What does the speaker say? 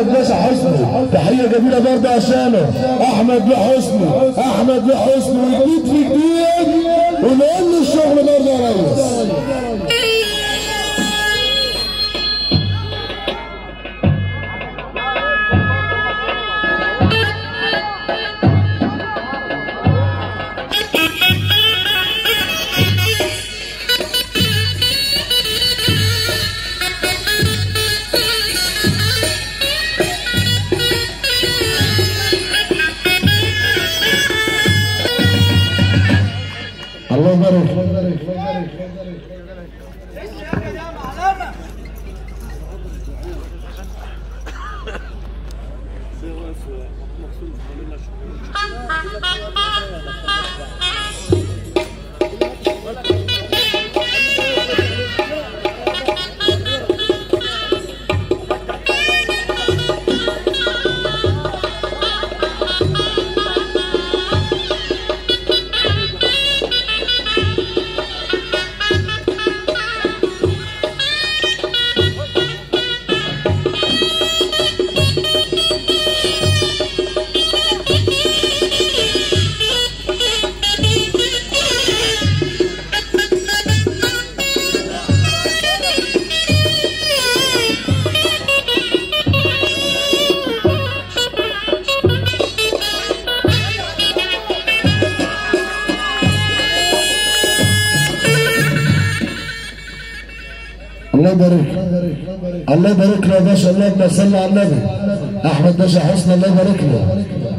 احمد باشا حسني تحيه جميله برضه عشانه احمد بحسني احمد بحسني وجديد في جديد ونقول له الشغل برضه يا ريس الله يبارك الله يبارك الله يبارك له يا باشا اللهم صل على النبي احمد باشا حسني الله يبارك له